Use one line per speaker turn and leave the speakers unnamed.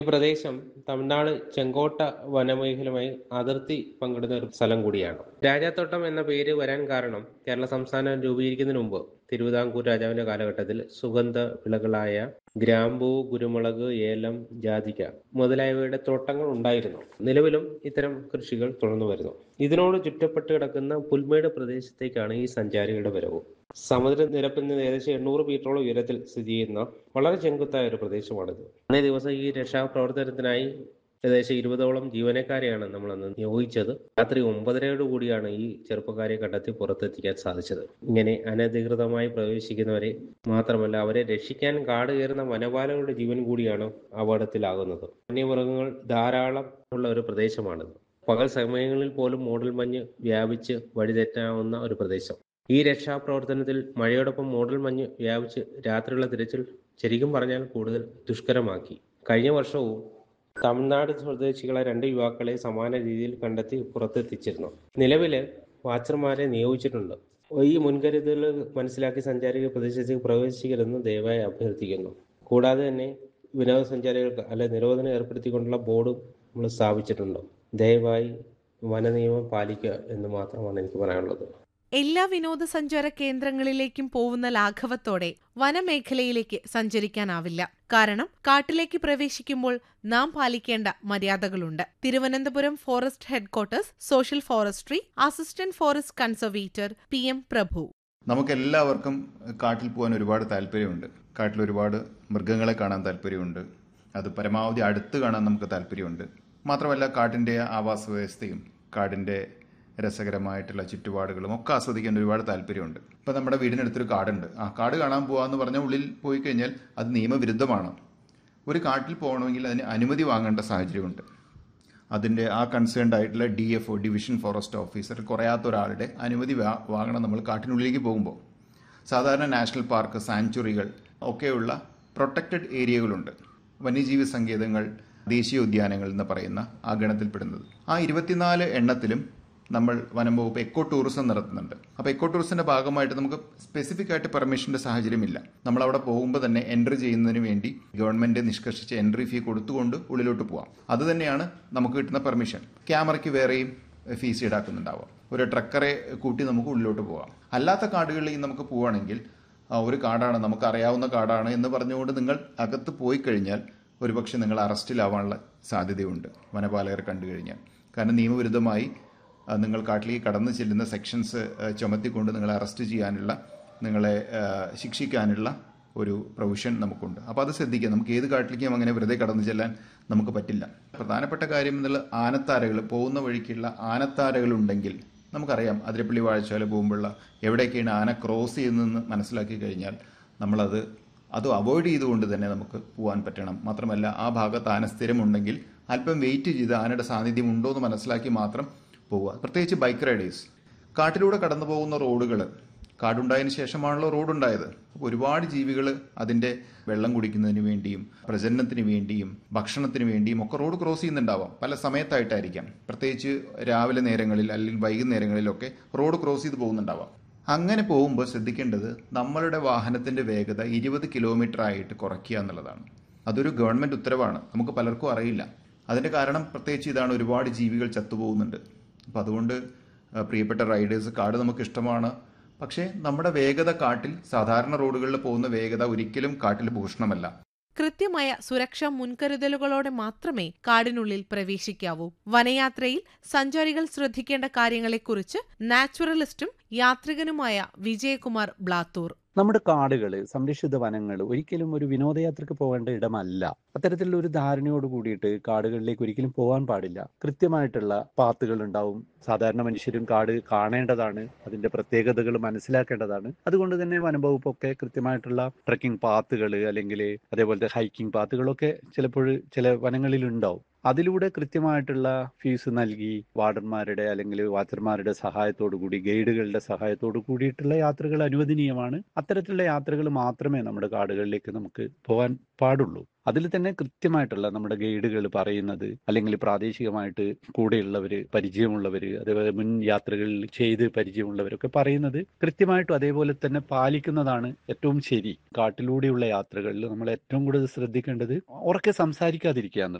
ഈ പ്രദേശം തമിഴ്നാട് ചെങ്കോട്ട വനമേഖലയുമായി അതിർത്തി പങ്കിടുന്ന ഒരു സ്ഥലം കൂടിയാണ് രാജാത്തോട്ടം എന്ന പേര് വരാൻ കാരണം കേരള സംസ്ഥാനം രൂപീകരിക്കുന്നതിന് മുമ്പ് തിരുവിതാംകൂർ രാജാവിന്റെ കാലഘട്ടത്തിൽ സുഗന്ധ വിളകളായ ഗ്രാമ്പൂ കുരുമുളക് ഏലം ജാതിക്ക മുതലായവയുടെ തോട്ടങ്ങൾ ഉണ്ടായിരുന്നു നിലവിലും ഇത്തരം കൃഷികൾ തുടർന്നു വരുന്നു ഇതിനോട് ചുറ്റപ്പെട്ട് കിടക്കുന്ന പുൽമേട് പ്രദേശത്തേക്കാണ് ഈ സഞ്ചാരികളുടെ വരവ് സമുദ്രനിരപ്പിൽ നിന്ന് ഏകദേശം എണ്ണൂറ് മീറ്ററോളം ഉയരത്തിൽ സ്ഥിതി ചെയ്യുന്ന വളരെ ചെങ്കുത്തായ ഒരു പ്രദേശമാണിത് അന്നേ ദിവസം ഈ രക്ഷാപ്രവർത്തനത്തിനായി ഏകദേശം ഇരുപതോളം ജീവനക്കാരെയാണ് നമ്മൾ അന്ന് നിയോഗിച്ചത് രാത്രി ഒമ്പതരയോട് കൂടിയാണ് ഈ ചെറുപ്പക്കാരെ കണ്ടെത്തി പുറത്തെത്തിക്കാൻ സാധിച്ചത് ഇങ്ങനെ അനധികൃതമായി പ്രവേശിക്കുന്നവരെ മാത്രമല്ല അവരെ രക്ഷിക്കാൻ കാട് കയറുന്ന വനപാലകരുടെ ജീവൻ കൂടിയാണ് അപകടത്തിലാകുന്നത് വന്യമൃഗങ്ങൾ ധാരാളം ഉള്ള ഒരു പ്രദേശമാണിത് പകൽ സമയങ്ങളിൽ പോലും മൂടൽ മഞ്ഞ് വ്യാപിച്ച് വഴിതെറ്റാവുന്ന ഒരു പ്രദേശം ഈ രക്ഷാപ്രവർത്തനത്തിൽ മഴയോടൊപ്പം മൂടൽ മഞ്ഞ് വ്യാപിച്ച് രാത്രിയുള്ള തിരച്ചിൽ ശരിക്കും പറഞ്ഞാൽ കൂടുതൽ ദുഷ്കരമാക്കി കഴിഞ്ഞ വർഷവും തമിഴ്നാട് സ്വദേശികളെ രണ്ട് യുവാക്കളെ സമാന രീതിയിൽ കണ്ടെത്തി പുറത്തെത്തിച്ചിരുന്നു നിലവില് വാച്ചർമാരെ നിയോഗിച്ചിട്ടുണ്ട് ഈ മുൻകരുതലുകൾ മനസ്സിലാക്കി സഞ്ചാരികൾ പ്രദേശത്തേക്ക് പ്രവേശിക്കരുതെന്ന് ദയവായി അഭ്യർത്ഥിക്കുന്നു കൂടാതെ തന്നെ വിനോദസഞ്ചാരികൾക്ക് അല്ലെ നിരോധനം ഏർപ്പെടുത്തിക്കൊണ്ടുള്ള ബോർഡും നമ്മൾ സ്ഥാപിച്ചിട്ടുണ്ട് ദയവായി വനനിയമം പാലിക്കുക എന്ന് മാത്രമാണ് എനിക്ക് പറയാനുള്ളത്
എല്ലാ വിനോദസഞ്ചാര കേന്ദ്രങ്ങളിലേക്കും പോകുന്ന ലാഘവത്തോടെ വനമേഖലയിലേക്ക് സഞ്ചരിക്കാനാവില്ല കാരണം കാട്ടിലേക്ക് പ്രവേശിക്കുമ്പോൾ നാം പാലിക്കേണ്ട മര്യാദകളുണ്ട് Thiruvananthapuram forest headquarters social forestry assistant forest conservator P M Prabhu
നമുക്കെല്ലാവർക്കും കാട്ടിൽ പോകാൻ ഒരുപാട് താല്പര്യമുണ്ട് കാട്ടിൽ ഒരുപാട് മൃഗങ്ങളെ കാണാൻ താല്പര്യമുണ്ട് അത് പരമാവധി അടുത്ത് കാണാൻ നമുക്ക് താല്പര്യമുണ്ട് മാത്രമല്ല കാട്ടിൻ്റെ ആവാസ വ്യവസ്ഥയും കാടിൻ്റെ രസകരമായിട്ടുള്ള ചുറ്റുപാടുകളും ഒക്കെ ആസ്വദിക്കാൻ ഒരുപാട് താല്പര്യമുണ്ട് ഇപ്പം നമ്മുടെ വീടിനടുത്തൊരു കാടുണ്ട് ആ കാട് കാണാൻ പോകാമെന്ന് പറഞ്ഞാൽ ഉള്ളിൽ പോയി കഴിഞ്ഞാൽ അത് നിയമവിരുദ്ധമാണ് ഒരു കാട്ടിൽ പോകണമെങ്കിൽ അതിന് അനുമതി വാങ്ങേണ്ട സാഹചര്യമുണ്ട് അതിൻ്റെ ആ കൺസേൺഡ് ആയിട്ടുള്ള D F O division forest officer കുറയാത്ത ഒരാളുടെ അനുമതി വാ- വാങ്ങണം നമ്മൾ കാട്ടിനുള്ളിലേക്ക് പോകുമ്പോൾ സാധാരണ നാഷണൽ പാർക്ക് സാങ്ച്വറികൾ ഒക്കെയുള്ള പ്രൊട്ടക്റ്റഡ് ഏരിയകളുണ്ട് വന്യജീവി സങ്കേതങ്ങൾ ദേശീയ ഉദ്യാനങ്ങൾ എന്ന് പറയുന്ന ആ ഗണത്തിൽപ്പെടുന്നത് ആ ഇരുപത്തിനാല് എണ്ണത്തിലും നമ്മൾ വനം വകുപ്പ് എക്കോ ടൂറിസം നടത്തുന്നുണ്ട് അപ്പോൾ എക്കോ ടൂറിസത്തിന്റെ ഭാഗമായിട്ട് നമുക്ക് സ്പെസിഫിക് ആയിട്ട് പെർമിഷന്റെ സാഹചര്യമില്ല നമ്മൾ അവിടെ പോകുമ്പോൾ തന്നെ എൻട്രി ചെയ്യുന്നതിന് വേണ്ടി ഗവൺമെന്റ് നിഷ്കർഷിച്ച എൻട്രി ഫീ കൊടുത്തുകൊണ്ട് ഉള്ളിലോട്ട് പോവാം അത് തന്നെയാണ് നമുക്ക് കിട്ടുന്ന പെർമിഷൻ ക്യാമറയ്ക്ക് വേറെയും ഫീസ് ഈടാക്കുന്നുണ്ടാവാം ഒരു ട്രക്കറെ കൂട്ടി നമുക്ക് ഉള്ളിലോട്ട് പോവാം അല്ലാത്ത കാടുകളിലേക്ക് നമുക്ക് പോവുകയാണെങ്കിൽ ആ, ഒരു കാടാണ് നമുക്ക് അറിയാവുന്ന കാടാണ് എന്ന് പറഞ്ഞുകൊണ്ട് നിങ്ങൾ അകത്ത് പോയി കഴിഞ്ഞാൽ ഒരുപക്ഷെ നിങ്ങൾ അറസ്റ്റിലാവാനുള്ള സാധ്യതയുണ്ട് വനപാലകർ കണ്ടു കഴിഞ്ഞാൽ കാരണം നിയമവിരുദ്ധമായി ആ, നിങ്ങൾ കാട്ടിലേക്ക് കടന്നു ചെല്ലുന്ന സെക്ഷൻസ് ആ, ചുമത്തിക്കൊണ്ട് നിങ്ങളെ അറസ്റ്റ് ചെയ്യാനുള്ള നിങ്ങളെ ആ, ശിക്ഷിക്കാനുള്ള ഒരു പ്രൊവിഷൻ നമുക്കുണ്ട് അപ്പോൾ അത് ശ്രദ്ധിക്കുക നമുക്ക് ഏത് കാട്ടിലേക്കും അങ്ങനെ വെറുതെ കടന്നു ചെല്ലാൻ നമുക്ക് പറ്റില്ല പ്രധാനപ്പെട്ട കാര്യം എന്നുള്ള ആനത്താരകൾ പോകുന്ന വഴിക്കുള്ള ആനത്താരകൾ ഉണ്ടെങ്കിൽ നമുക്കറിയാം അതിരപ്പള്ളി വാഴച്ചാല പോകുമ്പോഴുള്ള എവിടെയൊക്കെയാണ് ആന ക്രോസ് ചെയ്യുന്നതെന്ന് മനസ്സിലാക്കി കഴിഞ്ഞാൽ നമ്മളത് അത് അവോയ്ഡ് ചെയ്തുകൊണ്ട് തന്നെ നമുക്ക് പോകാൻ പറ്റണം മാത്രമല്ല ആ ഭാഗത്ത് ആന സ്ഥിരമുണ്ടെങ്കിൽ അല്പം വെയിറ്റ് ചെയ്ത് ആനയുടെ സാന്നിധ്യം ഉണ്ടോ എന്ന് മനസ്സിലാക്കി മാത്രം പോവുക പ്രത്യേകിച്ച് ബൈക്ക് റൈഡേഴ്സ് കാട്ടിലൂടെ കടന്നു പോകുന്ന റോഡുകൾ കാടുണ്ടായതിനു ശേഷമാണല്ലോ റോഡുണ്ടായത് അപ്പോൾ ഒരുപാട് ജീവികൾ അതിൻ്റെ വെള്ളം കുടിക്കുന്നതിന് വേണ്ടിയും പ്രജനനത്തിന് വേണ്ടിയും ഭക്ഷണത്തിന് വേണ്ടിയും ഒക്കെ റോഡ് ക്രോസ് ചെയ്യുന്നുണ്ടാവാം പല സമയത്തായിട്ടായിരിക്കാം പ്രത്യേകിച്ച് രാവിലെ നേരങ്ങളിൽ അല്ലെങ്കിൽ വൈകുന്നേരങ്ങളിലൊക്കെ റോഡ് ക്രോസ് ചെയ്ത് പോകുന്നുണ്ടാവാം അങ്ങനെ പോകുമ്പോൾ ശ്രദ്ധിക്കേണ്ടത് നമ്മളുടെ വാഹനത്തിന്റെ വേഗത ഇരുപത് കിലോമീറ്റർ ആയിട്ട് കുറയ്ക്കുക എന്നുള്ളതാണ് അതൊരു ഗവൺമെന്റ് ഉത്തരവാണ് നമുക്ക് പലർക്കും അറിയില്ല അതിന്റെ കാരണം പ്രത്യേകിച്ച് ഇതാണ് ഒരുപാട് ജീവികൾ ചത്തുപോകുന്നുണ്ട് അപ്പം അതുകൊണ്ട് ആ, പ്രിയപ്പെട്ട റൈഡേഴ്സ് കാട് നമുക്ക് ഇഷ്ടമാണ് പക്ഷേ നമ്മുടെ വേഗത കാട്ടിൽ സാധാരണ റോഡുകളിൽ പോകുന്ന വേഗത ഒരിക്കലും കാട്ടിൽ ഭൂഷണമല്ല
കൃത്യമായ സുരക്ഷാ മുൻകരുതലുകളോടെ മാത്രമേ കാടിനുള്ളിൽ പ്രവേശിക്കാവൂ വനയാത്രയിൽ സഞ്ചാരികൾ ശ്രദ്ധിക്കേണ്ട കാര്യങ്ങളെക്കുറിച്ച് നാച്ചുറലിസ്റ്റും യാത്രികനുമായ വിജയകുമാർ ബ്ലാത്തൂർ
നമ്മുടെ കാടുകൾ സംരക്ഷിത വനങ്ങൾ ഒരിക്കലും ഒരു വിനോദയാത്രയ്ക്ക് പോകേണ്ട ഇടമല്ല അത്തരത്തിലുള്ള ഒരു ധാരണയോട് കൂടിയിട്ട് കാടുകളിലേക്ക് ഒരിക്കലും പോകാൻ പാടില്ല കൃത്യമായിട്ടുള്ള പാത്തുകൾ ഉണ്ടാവും സാധാരണ മനുഷ്യരും കാട് കാണേണ്ടതാണ് അതിന്റെ പ്രത്യേകതകൾ മനസ്സിലാക്കേണ്ടതാണ് അതുകൊണ്ട് തന്നെ വനംവകുപ്പൊക്കെ കൃത്യമായിട്ടുള്ള ട്രക്കിംഗ് പാത്തുകൾ അല്ലെങ്കിൽ അതേപോലത്തെ ഹൈക്കിംഗ് പാത്തുകളൊക്കെ ചിലപ്പോൾ ചില വനങ്ങളിൽ ഉണ്ടാവും അതിലൂടെ കൃത്യമായിട്ടുള്ള ഫീസ് നൽകി വാർഡന്മാരുടെ അല്ലെങ്കിൽ വാച്ചർമാരുടെ സഹായത്തോടു കൂടി ഗൈഡുകളുടെ സഹായത്തോടു കൂടിയിട്ടുള്ള യാത്രകൾ അനുവദനീയമാണ് അത്തരത്തിലുള്ള യാത്രകൾ മാത്രമേ നമ്മുടെ കാടുകളിലേക്ക് നമുക്ക് പോകാൻ പാടുള്ളൂ അതിൽ തന്നെ കൃത്യമായിട്ടുള്ള നമ്മുടെ ഗൈഡുകൾ പറയുന്നത് അല്ലെങ്കിൽ പ്രാദേശികമായിട്ട് കൂടെയുള്ളവർ പരിചയമുള്ളവർ അതേപോലെ മുൻ യാത്രകളിൽ ചെയ്ത് പരിചയമുള്ളവരൊക്കെ പറയുന്നത് കൃത്യമായിട്ടും അതേപോലെ തന്നെ പാലിക്കുന്നതാണ് ഏറ്റവും ശരി കാട്ടിലൂടെയുള്ള യാത്രകളിൽ നമ്മൾ ഏറ്റവും കൂടുതൽ ശ്രദ്ധിക്കേണ്ടത് ഉറക്കെ സംസാരിക്കാതിരിക്കുക എന്നുള്ളത്